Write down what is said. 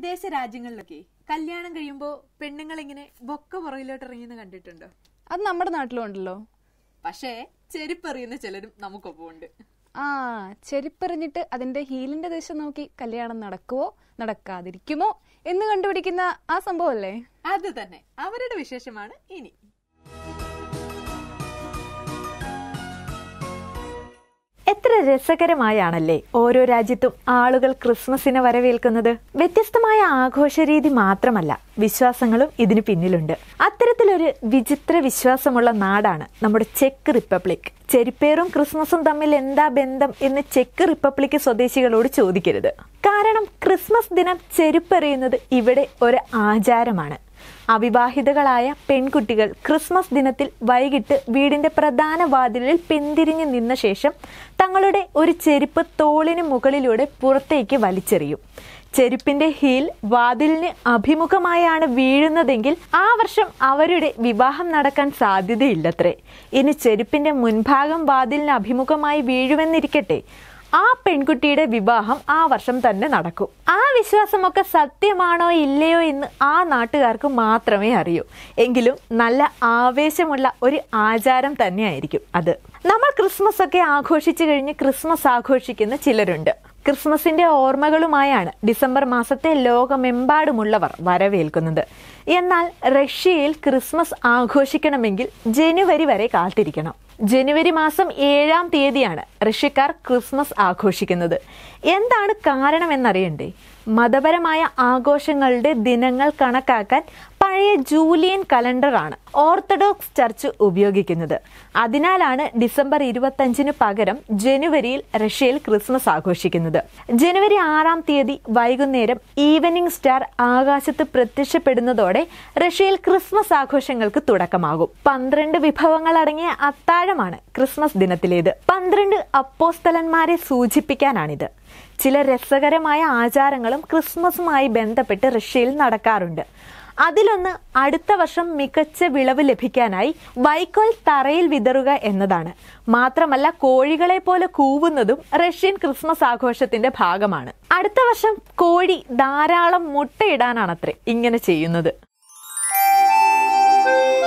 വിദേശ രാജ്യങ്ങളിലൊക്കെ കല്യാണം കഴിയുമ്പോ പെണ്ണുങ്ങൾ ഇങ്ങനെ ബൊക്ക പുറകിലോട്ട് ഇറങ്ങിയെന്ന് കണ്ടിട്ടുണ്ടോ അത് നമ്മുടെ നാട്ടിലും ഉണ്ടല്ലോ പക്ഷേ ചെരുപ്പെറിയുന്ന ചിലരും നമുക്കൊപ്പം ഉണ്ട് ആ ചെരുപ്പെറിഞ്ഞിട്ട് അതിന്റെ ഹീലിന്റെ ദിശ നോക്കി കല്യാണം നടക്കുവോ നടക്കാതിരിക്കുമോ എന്ന് കണ്ടുപിടിക്കുന്ന ആ സംഭവമല്ലേ അത് തന്നെ അവരുടെ വിശേഷമാണ് ഇനി എത്ര രസകരമായാണല്ലേ ഓരോ രാജ്യത്തും ആളുകൾ ക്രിസ്മസിനെ വരവേൽക്കുന്നത് വ്യത്യസ്തമായ ആഘോഷ രീതി മാത്രമല്ല വിശ്വാസങ്ങളും ഇതിന് പിന്നിലുണ്ട് അത്തരത്തിലൊരു വിചിത്ര വിശ്വാസമുള്ള നാടാണ് നമ്മുടെ ചെക്ക് റിപ്പബ്ലിക് ചെരുപ്പേറും ക്രിസ്മസും തമ്മിൽ എന്താ ബന്ധം എന്ന് ചെക്ക് റിപ്പബ്ലിക് സ്വദേശികളോട് ചോദിക്കരുത് കാരണം ക്രിസ്മസ് ദിനം ചെരുപ്പെറിയുന്നത് ഇവിടെ ഒരു ആചാരമാണ് അവിവാഹിതകളായ പെൺകുട്ടികൾ ക്രിസ്മസ് ദിനത്തിൽ വൈകിട്ട് വീടിന്റെ പ്രധാന വാതിലിൽ പിന്തിരിഞ്ഞു നിന്ന ശേഷം തങ്ങളുടെ ഒരു ചെരുപ്പ് തോളിന് മുകളിലൂടെ പുറത്തേക്ക് വലിച്ചെറിയും ചെരുപ്പിന്റെ ഹീൽ വാതിലിന് അഭിമുഖമായാണ് വീഴുന്നതെങ്കിൽ ആ വർഷം അവരുടെ വിവാഹം നടക്കാൻ സാധ്യതയില്ലത്രേ ഇനി ചെരുപ്പിന്റെ മുൻഭാഗം വാതിലിന് അഭിമുഖമായി വീഴുമെന്നിരിക്കട്ടെ ആ പെൺകുട്ടിയുടെ വിവാഹം ആ വർഷം തന്നെ നടക്കും ആ വിശ്വാസമൊക്കെ സത്യമാണോ ഇല്ലയോ എന്ന് ആ നാട്ടുകാർക്ക് മാത്രമേ അറിയൂ എങ്കിലും നല്ല ആവേശമുള്ള ഒരു ആചാരം തന്നെയായിരിക്കും അത് നമ്മൾ ക്രിസ്മസ് ഒക്കെ ആഘോഷിച്ചു കഴിഞ്ഞ് ക്രിസ്മസ് ആഘോഷിക്കുന്ന ചിലരുണ്ട് ക്രിസ്മസിന്റെ ഓർമ്മകളുമായാണ് ഡിസംബർ മാസത്തെ ലോകമെമ്പാടുമുള്ളവർ വരവേൽക്കുന്നത് എന്നാൽ റഷ്യയിൽ ക്രിസ്മസ് ആഘോഷിക്കണമെങ്കിൽ ജനുവരി വരെ കാത്തിരിക്കണം ജനുവരി മാസം ഏഴാം തീയതിയാണ് റഷ്യക്കാർ ക്രിസ്മസ് ആഘോഷിക്കുന്നത് എന്താണ് കാരണമെന്നറിയണ്ടേ മതപരമായ ആഘോഷങ്ങളുടെ ദിനങ്ങൾ കണക്കാക്കാൻ പഴയ ജൂലിയൻ കലണ്ടറാണ് ഓർത്തഡോക്സ് ചർച്ച് ഉപയോഗിക്കുന്നത് അതിനാലാണ് ഡിസംബർ ഇരുപത്തഞ്ചിന് പകരം ജനുവരിയിൽ റഷ്യയിൽ ക്രിസ്മസ് ആഘോഷിക്കുന്നത് ജനുവരി ആറാം തീയതി വൈകുന്നേരം ഈവനിംഗ് സ്റ്റാർ ആകാശത്ത് പ്രത്യക്ഷപ്പെടുന്നതോടെ റഷ്യയിൽ ക്രിസ്മസ് ആഘോഷങ്ങൾക്ക് തുടക്കമാകും പന്ത്രണ്ട് വിഭവങ്ങൾ അടങ്ങിയ അത്താഴമാണ് ക്രിസ്മസ് ദിനത്തിലേത് പന്ത്രണ്ട് അപ്പോസ്തലന്മാരെ സൂചിപ്പിക്കാനാണിത് ചില രസകരമായ ആചാരങ്ങളും ക്രിസ്മസുമായി ബന്ധപ്പെട്ട് റഷ്യയിൽ നടക്കാറുണ്ട് അതിലൊന്ന് അടുത്ത വർഷം മികച്ച വിളവ് ലഭിക്കാനായി വൈക്കോൽ തറയിൽ വിതറുക എന്നതാണ് മാത്രമല്ല കോഴികളെ പോലെ കൂവുന്നതും റഷ്യൻ ക്രിസ്മസ് ആഘോഷത്തിന്റെ ഭാഗമാണ് അടുത്ത വർഷം കോഴി ധാരാളം മുട്ടയിടാനാണത്രേ ഇങ്ങനെ ചെയ്യുന്നത്